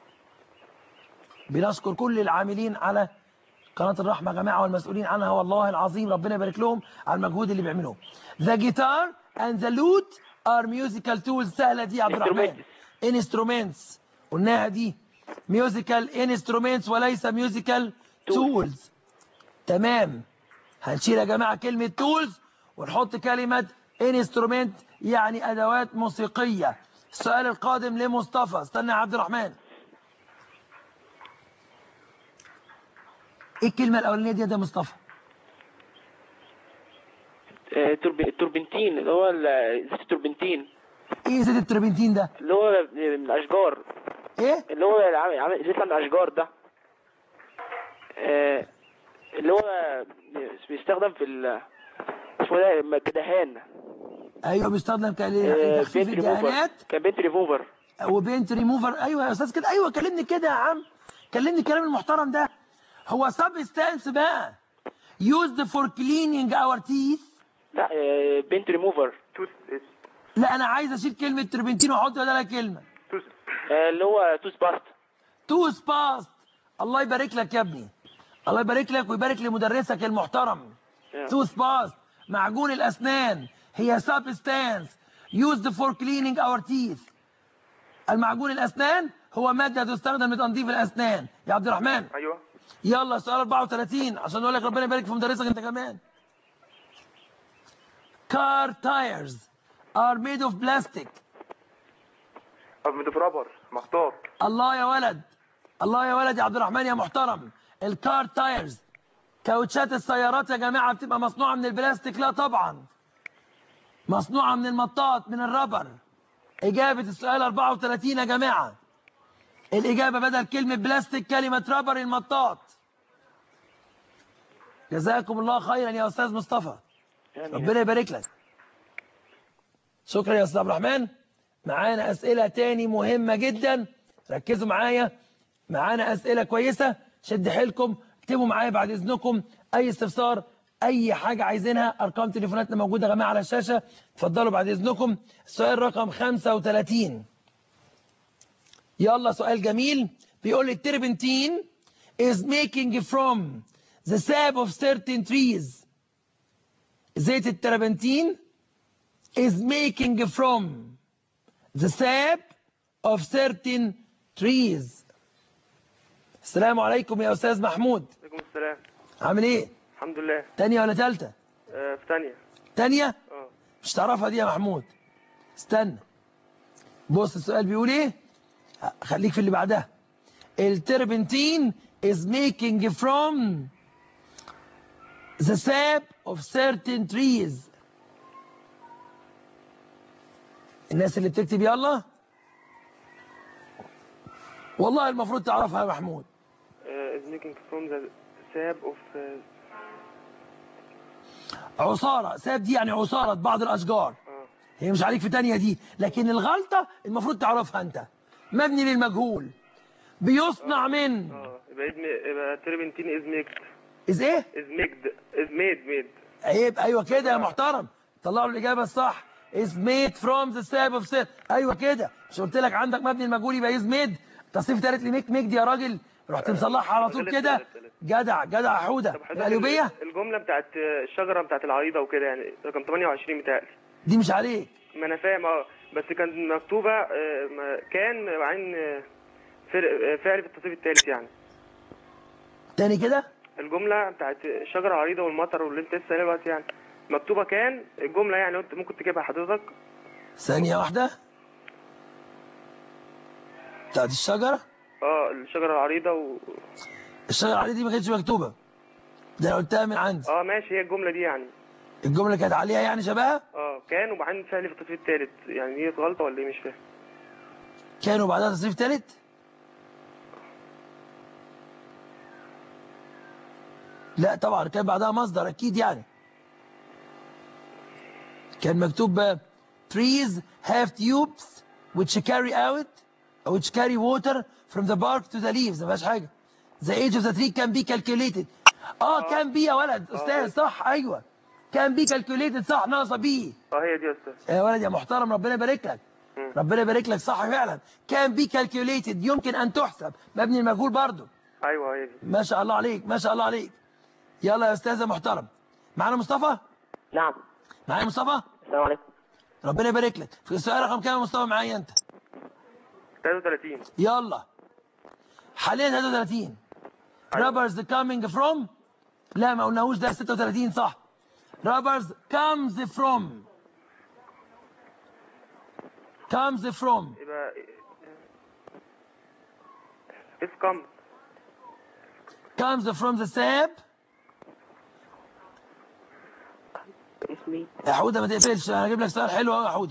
بنشكر كل العاملين على قناة الرحمة يا جماعة والمسؤولين عنها والله العظيم ربنا يبارك لهم على المجهود اللي بيعملوه. The guitar and the lute are musical tools سهلة دي يا عبد الرحمن. Instruments قلناها دي musical instruments وليس musical tools. تمام. هنشيل يا جماعة كلمة tools ونحط كلمة instrument يعني أدوات موسيقية. السؤال القادم لمصطفى استنى يا عبد الرحمن. ايه الكلمة الأولانية دي يا مصطفى؟ آه، تورب- التوربنتين اللي هو ال- زيت التوربنتين ايه زيت التربنتين ده؟ اللي هو من الاشجار ايه؟ اللي هو عامل عامل- بيطلع من الاشجار ده آه، اللي هو بيستخدم في ال اسمه ده كدهان ايوه بيستخدم آه، كتخفيف بنت ريموفر الدهانات كبنت ريموفر وبينت ريموفر ايوه يا استاذ كده ايوه كلمني كده يا عم كلمني الكلام المحترم ده هو سبستانس بقى used for cleaning our teeth لا آه، بنت ريموفر توس لا انا عايز اشيل كلمه تربنتين واحط بدلها كلمه توس آه، اللي هو توس باست توس باست الله يبارك لك يا ابني الله يبارك لك ويبارك لمدرسك المحترم آه. توث باست معجون الأسنان هي substance used for cleaning our teeth المعجون الأسنان هو مادة تستخدم لتنظيف الأسنان يا عبد الرحمن ايوه يلا سؤال 34 عشان نقول لك ربنا يبارك في مدرسك انت كمان car tires are made of plastic ميد رابر مختار الله يا ولد الله يا ولد يا عبد الرحمن يا محترم الكار تايرز كاوتشات السيارات يا جماعة بتبقى مصنوعة من البلاستيك لا طبعا مصنوعة من المطاط من الربر إجابة السؤال 34 يا جماعة الإجابة بدل كلمة بلاستيك كلمة ربر المطاط جزاكم الله خيرا يا أستاذ مصطفى يعني ربنا يبارك لك شكرا يا استاذ عبد الرحمن معانا اسئله تاني مهمه جدا ركزوا معايا معانا اسئله كويسه شد حيلكم اكتبوا معايا بعد اذنكم اي استفسار اي حاجه عايزينها ارقام تليفوناتنا موجوده يا جماعه على الشاشه اتفضلوا بعد اذنكم السؤال رقم 35 يلا سؤال جميل بيقول لي التربنتين is making from the sap of certain trees زيت التربنتين is making from the sap of certain trees السلام عليكم يا أستاذ محمود عليكم السلام عامل إيه؟ الحمد لله تانية ولا تالتة؟ آه، في ثانيه تانية؟ اه مش تعرفها دي يا محمود استنى بص السؤال بيقول إيه؟ خليك في اللي بعدها التربنتين is making from the sap of certain trees الناس اللي بتكتب يلا والله المفروض تعرفها يا محمود is making from the sap of عصارة ساب دي يعني عصارة بعض الأشجار اه هي مش عليك في تانية دي لكن الغلطة المفروض تعرفها أنت مبني للمجهول بيصنع من اه يبقى إدم- يبقى تربنتين از ميكد إز إيه؟ از ميكد از ميد ميد عيب أيوة كده يا محترم طلعوا الإجابة الصح is made from the sap of certain أيوة كده مش قلت لك عندك مبني المجهول يبقى is made تصريف تالت لميك ميك دي يا راجل رحت مصلحها على طول غلط، كده غلط، غلط. جدع جدع يا حودة طب حضرتك القليوبية الجمله بتاعت الشجره بتاعت العريضه وكده يعني رقم 28 بتاعي دي مش عليك ما انا فاهم اه بس كان مكتوبه آه، ما- كان وبعدين آه، فر- آه، فعل في التصريف الثالث يعني تاني كده الجمله بتاعت الشجره العريضه والمطر واللي انت لسه قايلها دلوقتي يعني مكتوبه كان الجمله يعني انت ممكن تجيبها حضرتك ثانية واحدة بتاعت الشجرة اه الشجرة العريضة و... الشجرة العريضة دي ما كانتش مكتوبة ده انا قلتها من عندي اه ماشي هي الجملة دي يعني الجملة كانت عليها يعني شبهها اه كان وبعدين فعل في التصريف التالت يعني دي غلطة ولا ايه مش فاهم كانوا بعدها تصريف ثالث لا طبعا كان بعدها مصدر اكيد يعني كان مكتوب آه، trees have tubes which carry out which carry water from the bark to the leaves ما فيهاش حاجه the age of the tree can be calculated اه كان بي يا ولد استاذ صح ايوه كان بي calculated صح ناقصه بي اه هي دي يا استاذ يا ولد يا محترم ربنا يبارك لك مم. ربنا يبارك لك صح فعلا كان بي كالكوليتد يمكن ان تحسب مبني المجهول برضه ايوه هي دي ما شاء الله عليك ما شاء الله عليك يلا يا استاذ يا محترم معانا مصطفى نعم معايا مصطفى السلام عليكم ربنا يبارك لك في السؤال رقم كام يا مصطفى معايا انت 33 يلا حاليا 33 رابرز coming from لا ما قلناهوش ده 36 صح رابرز comes from comes from يبقى if come comes from the sap اسمي يا حوده ما تقفلش انا هجيب لك سؤال حلو قوي يا حوده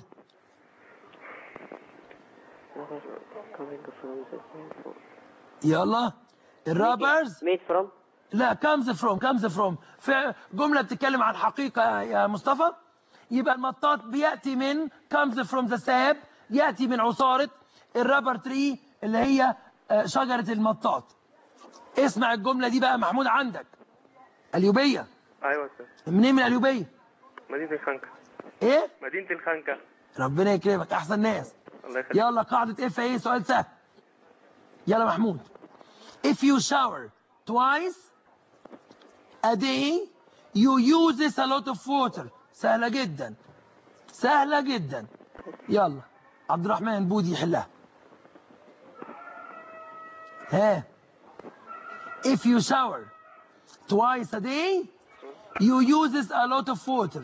يلا الرابرز ميد فروم لا comes from comes from في جمله بتتكلم عن حقيقه يا مصطفى يبقى المطاط بياتي من comes from the sap ياتي من عصاره الرابر تري اللي هي آه، شجره المطاط اسمع الجمله دي بقى محمود عندك اليوبيه ايوه يا استاذ منين من اليوبيه مدينة الخنكة ايه مدينة الخنكة ربنا يكرمك احسن ناس الله يخليك يلا قاعدة اف ايه سؤال سهل يلا محمود if you shower twice a day you use this a lot of water سهلة جدا سهلة جدا يلا عبد الرحمن بودي يحلها ها if you shower twice a day you use this a lot of water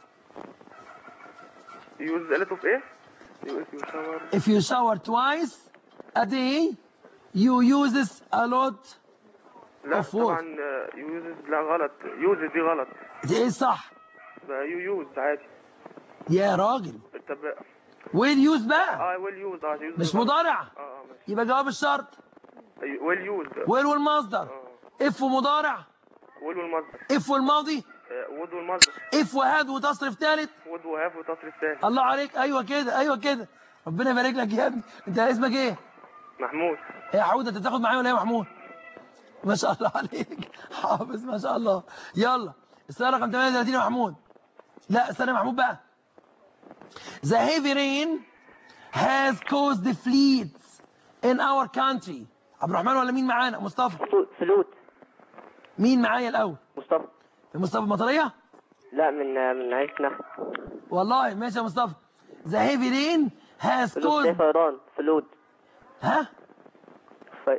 يوز قالت في ايه؟ يوز يشاور if you shower twice a day you use this a lot لا Of what? طبعا يوز لا غلط يوز دي غلط دي ايه صح بقى يو يوز عادي يا راجل طب ويل يوز بقى اه ويل يوز اه يوز مش غلط. مضارع اه اه ماشي يبقى جواب الشرط ويل يوز ويل والمصدر اه اف ومضارع ويل والمصدر اف والماضي آه، وود والمصدر اف وهاد وتصرف ثالث وود وهاف وتصريف ثاني الله عليك ايوه كده ايوه كده ربنا يبارك لك يا ابني انت اسمك ايه محمود يا حود انت تاخد معايا ولا ايه يا محمود ما شاء الله عليك حافظ ما شاء الله يلا السؤال رقم 38 يا محمود لا استنى يا محمود بقى The heavy rain has caused the floods in our country عبد الرحمن ولا مين معانا مصطفى فلوت مين معايا الاول مصطفى مصطفى المطريه لا من من عيش نحو والله ماشي يا مصطفى The heavy rain has فلوت زي caused فيضان فلوت ها في...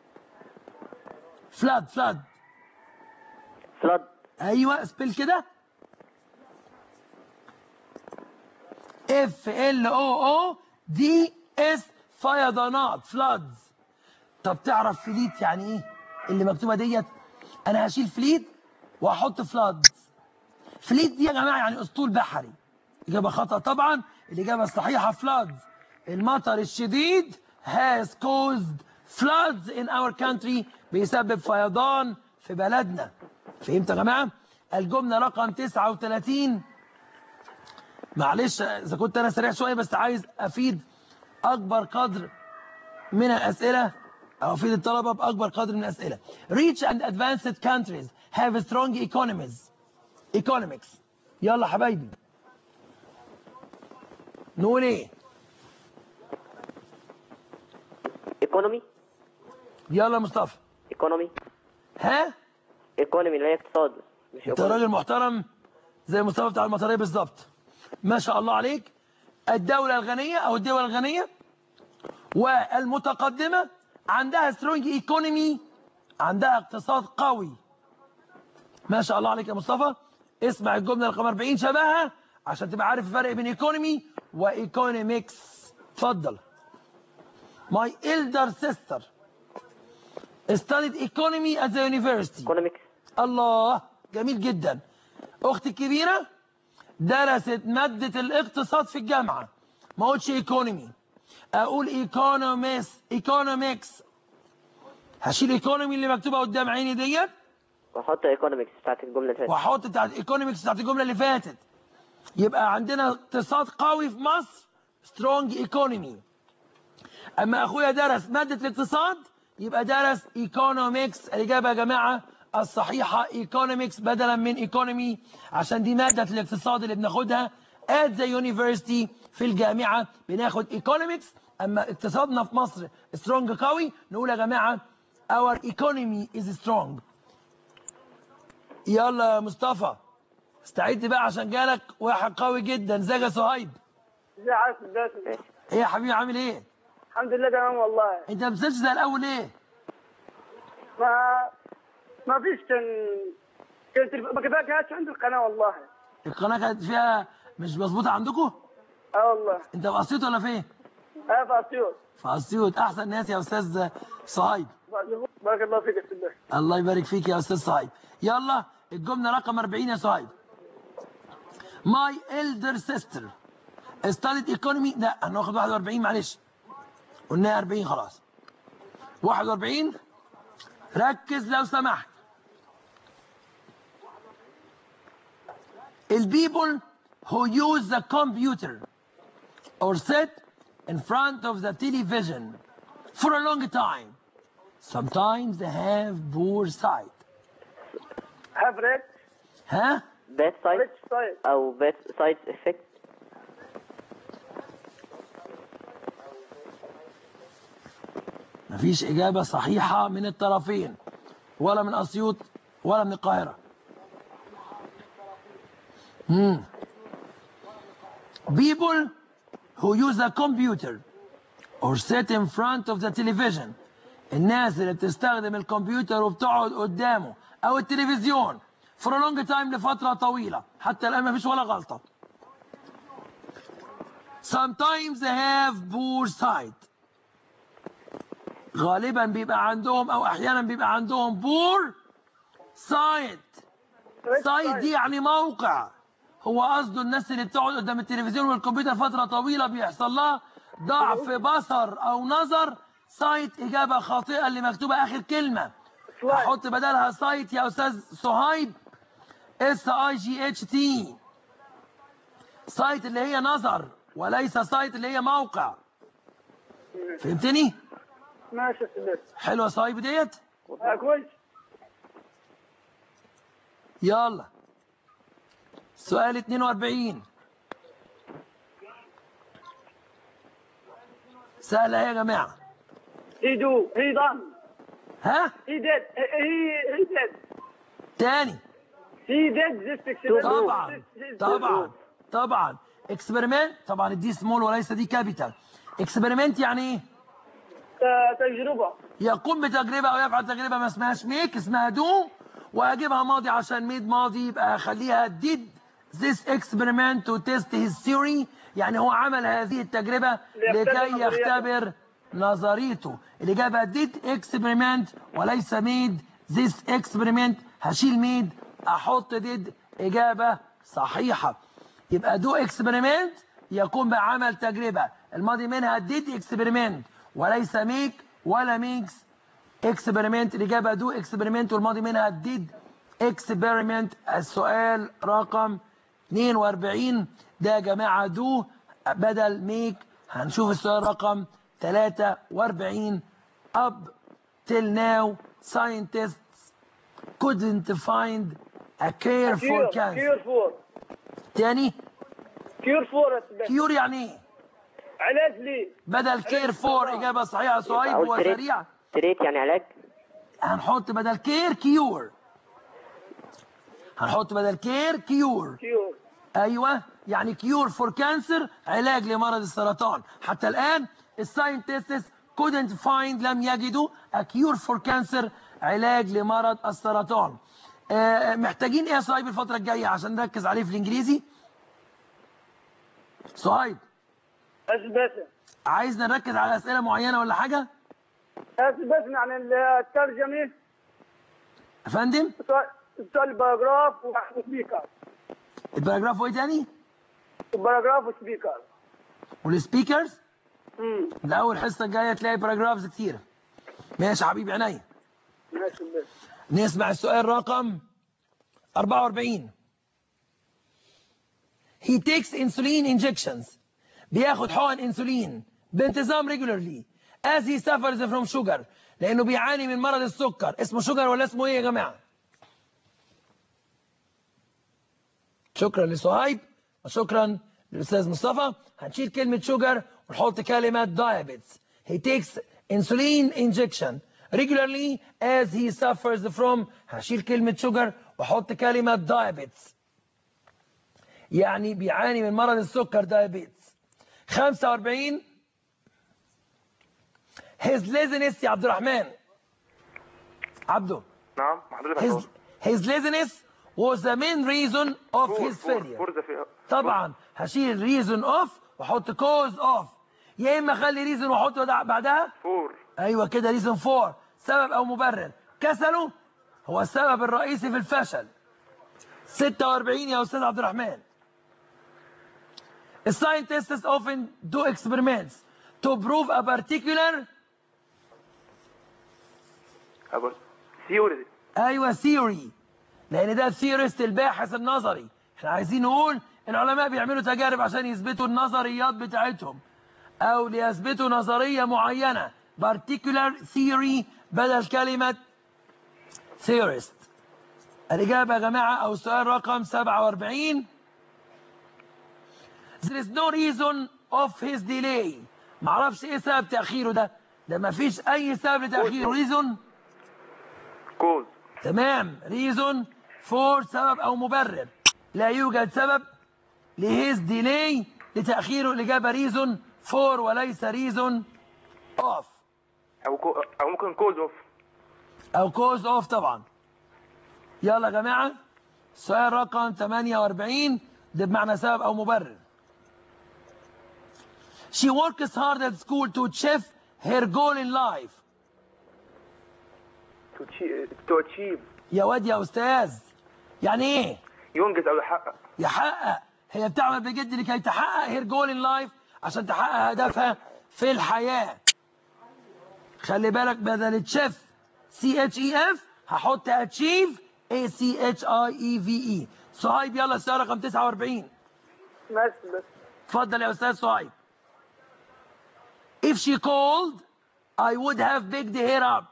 flood flood فلاد ايوه سبيل كده اف ال او او دي اس فيضانات فلادز طب تعرف فليت يعني ايه اللي مكتوبه ديت انا هشيل فليت واحط فلادز فليت دي يا جماعه يعني اسطول بحري اجابه خطا طبعا الاجابه الصحيحه فلادز المطر الشديد has caused floods in our country بيسبب فيضان في بلدنا فهمت يا جماعه الجمله رقم 39 معلش اذا كنت انا سريع شويه بس عايز افيد اكبر قدر من الاسئله او افيد الطلبه باكبر قدر من الاسئله rich and advanced countries have strong economies economics يلا حبايبي نقول ايه ايكونومي يلا يا مصطفى ايكونومي ها ايكونومي اللي هي اقتصاد مش انت ايكونومي راجل محترم زي مصطفى بتاع المطريه بالظبط ما شاء الله عليك الدولة الغنية أو الدول الغنية والمتقدمة عندها سترونج ايكونومي عندها اقتصاد قوي ما شاء الله عليك يا مصطفى اسمع الجملة رقم 40 شبهها عشان تبقى عارف الفرق بين ايكونومي وايكونوميكس اتفضل My elder sister studied economy at the university. ايكونومكس الله جميل جدا اختي الكبيره درست ماده الاقتصاد في الجامعه ما اقولش ايكونومي اقول ايكونوميس ايكونومكس هشيل ايكونومي اللي مكتوبه قدام عيني ديت واحط ايكونومكس بتاعت الجمله اللي فاتت واحط بتاعت ايكونومكس بتاعت الجمله اللي فاتت يبقى عندنا اقتصاد قوي في مصر سترونج ايكونومي اما اخويا درس ماده الاقتصاد يبقى درس ايكونومكس الاجابه يا جماعه الصحيحه ايكونومكس بدلا من ايكونومي عشان دي ماده الاقتصاد اللي بناخدها at the university في الجامعه بناخد ايكونومكس اما اقتصادنا في مصر سترونج قوي نقول يا جماعه our economy is strong يلا يا مصطفى استعد بقى عشان جالك واحد قوي جدا زي صهيب ازي عارف الدرس ايه يا حبيبي عامل ايه الحمد لله تمام والله انت ما بتسالش زي الاول ليه ما ما فيش كان كانت ما كفاكهاش عند القناه والله القناه كانت فيها مش مظبوطه عندكم اه والله انت في اسيوط ولا فين اه في اسيوط في اسيوط احسن ناس يا استاذ صهيب بارك الله فيك يا استاذ درس. الله يبارك فيك يا استاذ صهيب يلا الجمله رقم 40 يا صهيب My elder sister studied economy لا هناخد 41 معلش قلناها 40 خلاص 41 ركز لو سمحت البيبل who use the computer or sit in front of the television for a long time sometimes they have poor sight have read ها باد سايد rich side او باد سايد افكت مفيش إجابة صحيحة من الطرفين ولا من أسيوط ولا من القاهرة مم. People who use a computer or sit in front of the television الناس اللي بتستخدم الكمبيوتر وبتقعد قدامه أو التلفزيون for a long time لفترة طويلة حتى الآن مفيش ولا غلطة sometimes they have poor sight غالبا بيبقى عندهم او احيانا بيبقى عندهم بور سايت rich سايت دي side. يعني موقع هو قصده الناس اللي بتقعد قدام التلفزيون والكمبيوتر فتره طويله بيحصل لها ضعف بصر او نظر سايت اجابه خاطئه اللي مكتوبه اخر كلمه Slide. احط بدلها سايت يا استاذ صهيب اس اي جي اتش تي سايت اللي هي نظر وليس سايت اللي هي موقع فهمتني ماشي يا استاذ درس. حلوه صهيب ديت آه، كويس يلا سؤال 42 سهلة يا جماعة he do he done ها he did he he did تاني he did this experiment طبعا This- this- طبعا طبعا اكسبيرمنت طبعا دي سمول وليس دي كابيتال اكسبيرمنت يعني ايه ت- تجربه يقوم بتجربة او يفعل تجربة ما اسمهاش ميك اسمها دو واجيبها ماضي عشان ميد ماضي يبقى اخليها did this experiment to test his theory يعني هو عمل هذه التجربة ليختبر لكي نظريته. يختبر نظريته الإجابة did experiment وليس made this experiment هشيل made أحط did إجابة صحيحة يبقى do experiment يقوم بعمل تجربة الماضي منها did experiment وليس make ولا makes experiment الإجابة do experiment والماضي منها did experiment السؤال رقم 42 ده يا جماعة do بدل make هنشوف السؤال رقم 43 up till now scientists couldn't find a cure for cure cancer cure for تاني cure for يا استاذ درس. كيور يعني ايه علاج لي بدل كير فور إجابة صحيحة صهيب اقول تريت وسريعة تريت يعني علاج هنحط بدل كير كيور هنحط بدل كير كيور cure ايوه يعني كيور فور كانسر علاج لمرض السرطان حتى الان الساينتستس couldn't find لم يجدوا a cure for cancer علاج لمرض السرطان آه، محتاجين ايه يا صهيب الفتره الجايه عشان نركز عليه في الانجليزي صهيب اثبت عايزنا نركز على اسئله معينه ولا حاجه بس بس يعني الترجمه يا فندم سؤال سؤال الباراجراف وسبيكر الباراجراف وايه تاني الباراجراف وسبيكر والسبيكرز امم ده اول حصه الجايه تلاقي باراجرافز كتيره ماشي يا حبيبي عينيا ماشي بس نسمع السؤال رقم 44 He takes insulin injections بياخد حقن انسولين بانتظام regularly as he suffers from sugar لانه بيعاني من مرض السكر اسمه شوجر ولا اسمه ايه يا جماعه شكرا لصهيب وشكرا للاستاذ مصطفى هنشيل كلمه شوجر ونحط كلمه diabetes he takes insulin injection regularly as he suffers from هشيل كلمه شوجر واحط كلمه diabetes يعني بيعاني من مرض السكر diabetes 45 his laziness يا عبد الرحمن عبده نعم حضرتك his, his laziness was the main reason of his failure فور ذا طبعا هشيل reason of واحط cause of يا اما اخلي reason واحط بعدها فور ايوه كده reason for سبب او مبرر كسله هو السبب الرئيسي في الفشل 46 يا استاذ عبد الرحمن Scientists often do experiments to prove a particular ثيوري ايوه theory لان ده theorist الباحث النظري احنا عايزين نقول العلماء بيعملوا تجارب عشان يثبتوا النظريات بتاعتهم او ليثبتوا نظريه معينه particular theory بدل كلمه theorist الاجابه يا جماعه او السؤال رقم 47 There is no reason of his delay معرفش ايه سبب تاخيره ده ده مفيش اي سبب لتاخيره reason كوز تمام ريزون فور سبب او مبرر لا يوجد سبب لهيز ديلي لتاخيره الاجابه ريزون فور وليس ريزون اوف او كو... او ممكن كوز اوف او كوز اوف طبعا يلا يا جماعه سؤال رقم 48 ده بمعنى سبب او مبرر She works hard at school to achieve her goal in life تو اتشيف يا واد يا استاذ يعني ايه ينجز او يحقق يحقق هي بتعمل بجد لكي تحقق هير جول ان لايف عشان تحقق هدفها في الحياة خلي بالك بدل تشيف سي اتش اي اف هحط اتشيف اي سي اتش اي اي في اي صهيب يلا السؤال رقم 49 ماشي بس اتفضل يا استاذ صهيب If she called I would have picked her up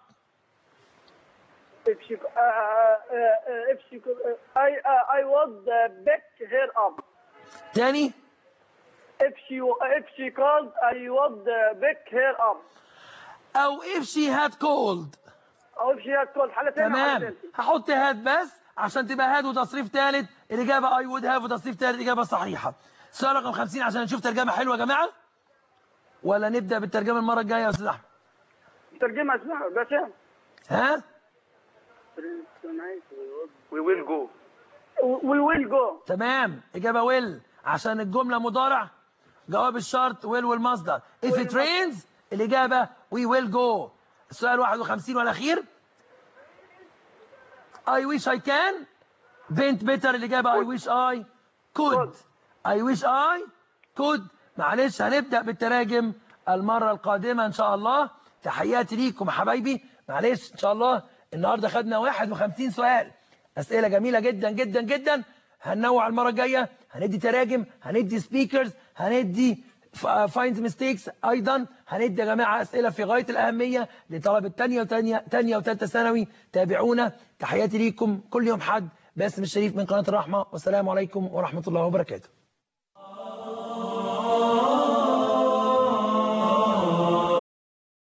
if she uh, uh, uh, if she could, uh, I uh, I would uh, pick her up تاني if she if she called I would uh, pick her up او if she had called او if she had called حالة تانية وحالة تمام تانية. هحط هاد بس عشان تبقى هاد وتصريف ثالث الاجابه اي وود هاف وتصريف ثالث اجابه صحيحه سؤال رقم 50 عشان نشوف ترجمه حلوه يا جماعه ولا نبدا بالترجمه المره الجايه يا استاذ احمد ترجمة اسمها بس ها وي ويل جو we will go تمام اجابه ويل عشان الجمله مضارع جواب الشرط ويل والمصدر if it rains الاجابه we will go السؤال 51 والاخير I wish I can بنت بيتر الاجابه I wish I could I wish I could معلش هنبدا بالتراجم المره القادمه ان شاء الله تحياتي ليكم يا حبايبي معلش ان شاء الله النهارده خدنا 51 سؤال اسئله جميله جدا جدا جدا هننوع المره الجايه هندي تراجم هندي سبيكرز هندي فايند ميستيكس ايضا هندي يا جماعه اسئله في غايه الاهميه لطلبه ثانيه وثانيه ثانيه وثالثه ثانوي تابعونا تحياتي ليكم كل يوم حد باسم الشريف من قناه الرحمه والسلام عليكم ورحمه الله وبركاته